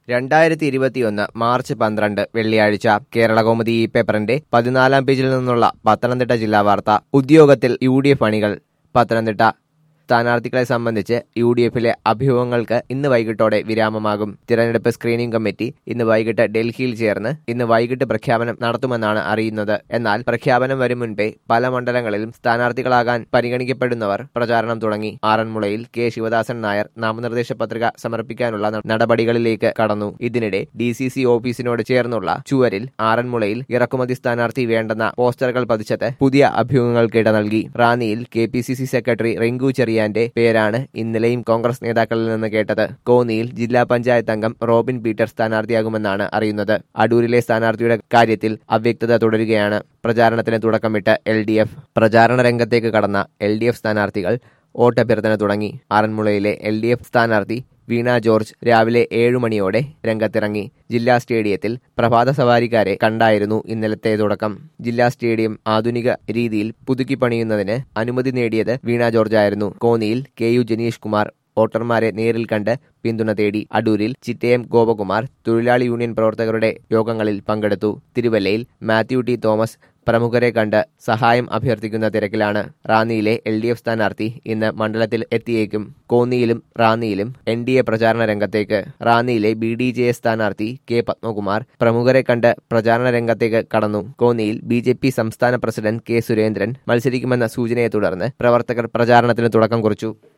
രണ്ടായിരത്തി ഇരുപത്തിയൊന്ന് മാർച്ച് പന്ത്രണ്ട് വെള്ളിയാഴ്ച കേരളകൗമുദി ഈ പേപ്പറിന്റെ പതിനാലാം പേജിൽ നിന്നുള്ള പത്തനംതിട്ട ജില്ലാ വാർത്ത ഉദ്യോഗത്തിൽ യു ഡി എഫ് അണികൾ പത്തനംതിട്ട സ്ഥാനാർത്ഥികളെ സംബന്ധിച്ച് യു ഡി എഫിലെ അഭ്യൂഹങ്ങൾക്ക് ഇന്ന് വൈകിട്ടോടെ വിരാമമാകും തിരഞ്ഞെടുപ്പ് സ്ക്രീനിംഗ് കമ്മിറ്റി ഇന്ന് വൈകിട്ട് ഡൽഹിയിൽ ചേർന്ന് ഇന്ന് വൈകിട്ട് പ്രഖ്യാപനം നടത്തുമെന്നാണ് അറിയുന്നത് എന്നാൽ പ്രഖ്യാപനം വരും മുൻപേ പല മണ്ഡലങ്ങളിലും സ്ഥാനാർത്ഥികളാകാൻ പരിഗണിക്കപ്പെടുന്നവർ പ്രചാരണം തുടങ്ങി ആറന്മുളയിൽ കെ ശിവദാസൻ നായർ നാമനിർദ്ദേശ പത്രിക സമർപ്പിക്കാനുള്ള ന- നടപടികളിലേക്ക് കടന്നു ഇതിനിടെ ഡി സി സി ഓഫീസിനോട് ചേർന്നുള്ള ചുവരിൽ ആറന്മുളയിൽ ഇറക്കുമതി സ്ഥാനാർത്ഥി വേണ്ടെന്ന പോസ്റ്ററുകൾ പതിച്ചത് പുതിയ അഭ്യൂഹങ്ങൾക്കിട നൽകി റാന്നിയിൽ K P C C secretary Rinku ചെറിയാന്റെ പേരാണ് ഇന്നലെയും കോൺഗ്രസ് നേതാക്കളിൽ നിന്ന് കേട്ടത് കോന്നിയിൽ ജില്ലാ പഞ്ചായത്ത് അംഗം റോബിൻ പീറ്റർ സ്ഥാനാർത്ഥിയാകുമെന്നാണ് അറിയുന്നത് അടൂരിലെ സ്ഥാനാർത്ഥിയുടെ കാര്യത്തിൽ അവ്യക്തത തുടരുകയാണ് പ്രചാരണത്തിന് തുടക്കമിട്ട് എൽ ഡി എഫ് പ്രചാരണ രംഗത്തേക്ക് കടന്ന എൽ ഡി എഫ് സ്ഥാനാർത്ഥികൾ വോട്ടഭ്യർത്ഥന തുടങ്ങി ആറന്മുളയിലെ എൽ ഡി എഫ് സ്ഥാനാർത്ഥി വീണ ജോർജ് രാവിലെ ഏഴു മണിയോടെ രംഗത്തിറങ്ങി ജില്ലാ സ്റ്റേഡിയത്തിൽ പ്രഭാത സവാരിക്കാരെ കണ്ടായിരുന്നു ഇന്നലത്തെ തുടക്കം ജില്ലാ സ്റ്റേഡിയം ആധുനിക രീതിയിൽ പുതുക്കി പണിയുന്നതിന് അനുമതി നേടിയത് വീണ ജോർജ് ആയിരുന്നു കോന്നിയിൽ കെ യു ജനീഷ് കുമാർ വോട്ടർമാരെ നേരിൽ കണ്ട് പിന്തുണ തേടി അടൂരിൽ ചിറ്റയം ഗോപകുമാർ തൊഴിലാളി യൂണിയൻ പ്രവർത്തകരുടെ യോഗങ്ങളിൽ പങ്കെടുത്തു തിരുവല്ലയിൽ മാത്യു ടി തോമസ് പ്രമുഖരെ കണ്ട് സഹായം അഭ്യർത്ഥിക്കുന്ന തിരക്കിലാണ് റാന്നിയിലെ എൽ ഡി എഫ് സ്ഥാനാർത്ഥി ഇന്ന് മണ്ഡലത്തിൽ എത്തിയേക്കും കോന്നിയിലും റാന്നിയിലും എൻ ഡി എ പ്രചാരണ രംഗത്തേക്ക് റാന്നിയിലെ ബി ഡി ജെ എസ് സ്ഥാനാർത്ഥി കെ പത്മകുമാർ പ്രമുഖരെ കണ്ട് പ്രചാരണ രംഗത്തേക്ക് കടന്നു കോന്നിയിൽ ബി ജെ പി സംസ്ഥാന പ്രസിഡന്റ് കെ സുരേന്ദ്രൻ മത്സരിക്കുമെന്ന സൂചനയെ തുടർന്ന് പ്രവർത്തകർ പ്രചാരണത്തിന് തുടക്കം കുറിച്ചു